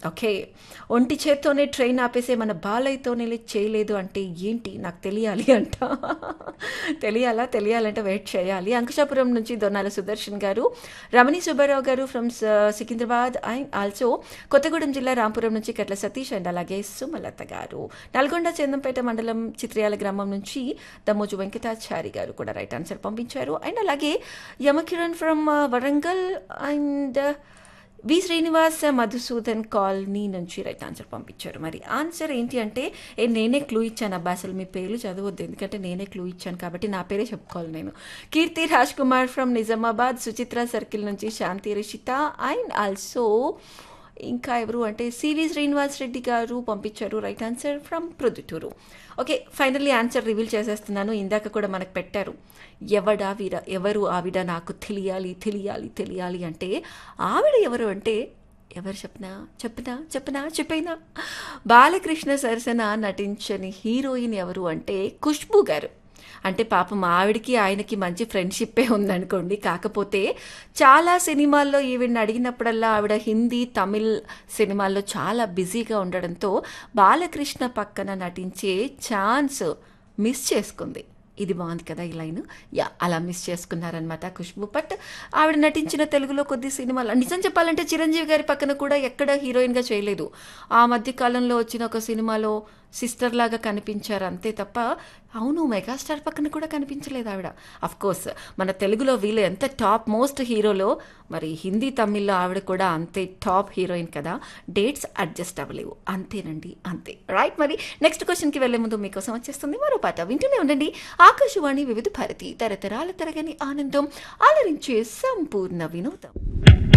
okay ఒంటి చేత్తోనే train ఆపేసే మన బాలయ్యతోనే చేయలేదు అంటే ఏంటి నాకు తెలియాలి అంట తెలియాలా తెలియాలంటే వెయిట్ చేయాలి అంకుశాపురం నుంచి దొన్నాల సుదర్శన్ గారు రమణి సుబ్బారావు గారు from Secunderabad and also Kothagudem జిల్లా రాంపురం నుంచి కట్ల సతీష్ అండ్ అలాగే సుమలత గారు నల్గొండ చందంపేట మండలం చిత్రయాల గ్రామం నుంచి దమ్మోజు వెంకటాచారి గారు కూడా రైట్ ఆన్సర్ పంపించారు అండ్ అలాగే Yamakiran from Warangal and V Srinivas Madhusudan colony నుంచి రైట్ ఆన్సర్ పంపించారు మరి ఆన్సర్ ఏంటి అంటే ఏ నేనే క్లూ ఇచ్చాను అబ్బా అసలు మీ పేర్లు చదవద్దు ఎందుకంటే నేనే క్లూ ఇచ్చాను కాబట్టి నా పేరే చెప్పుకోవాలి నేను కీర్తి రాజ్ కుమార్ ఫ్రమ్ నిజామాబాద్ సుచిత్ర సర్కిల్ నుంచి శాంతి రిషిత అండ్ ఆల్సో ఇంకా ఎవరు అంటే సివి శ్రీనివాస్ రెడ్డి గారు పంపించారు right answer from Proddatur okay finally answer reveal చేసేస్తున్నాను ఇందాక కూడా మనకు పెట్టారు ఎవడా వీర ఎవరు ఆవిడ నాకు తెలియాలి తెలియాలి తెలియాలి అంటే ఆవిడ ఎవరు అంటే ఎవరు చెప్పనా చెప్పనా చెప్పనా చెప్పైనా బాలకృష్ణ సరసన నటించని హీరోయిన్ ఎవరు అంటే ఖుష్బు గారు అంటే పాపం ఆవిడకి ఆయనకి మంచి ఫ్రెండ్షిప్పే ఉందనుకోండి కాకపోతే చాలా సినిమాల్లో ఈవిడ్ని అడిగినప్పుడల్లా ఆవిడ హిందీ తమిళ్ సినిమాల్లో చాలా బిజీగా ఉండడంతో బాలకృష్ణ పక్కన నటించే ఛాన్స్ మిస్ చేసుకుంది ఇది బాగుంది కదా ఈ లైన్ యా అలా మిస్ చేసుకున్నారనమాట ఖుష్బు బట్ ఆవిడ నటించిన తెలుగులో కొద్ది సినిమాలు నిజం చెప్పాలంటే చిరంజీవి గారి పక్కన కూడా ఎక్కడ హీరోయిన్గా చేయలేదు ఆ మధ్య కాలంలో వచ్చిన ఒక సినిమాలో సిస్టర్ లాగా కనిపించారు అంతే తప్ప అవును మెగాస్టార్ పక్కన కూడా కనిపించలేదు ఆవిడ అఫ్ కోర్స్ మన తెలుగులో వీళ్ళు ఎంత టాప్ మోస్ట్ హీరోలో మరి హిందీ తమిళ్లో ఆవిడ కూడా అంతే టాప్ హీరోయిన్ కదా డేట్స్ అడ్జస్ట్ అవ్వలేవు అంతేనండి అంతే రైట్ మరి నెక్స్ట్ క్వశ్చన్కి వెళ్లే ముందు మీకోసం వచ్చేస్తుంది మరో పాట వింటూనే ఉండండి ఆకాశవాణి వివిధ భారతి తరతరాల తరగని ఆనందం అలరించే సంపూర్ణ వినోదం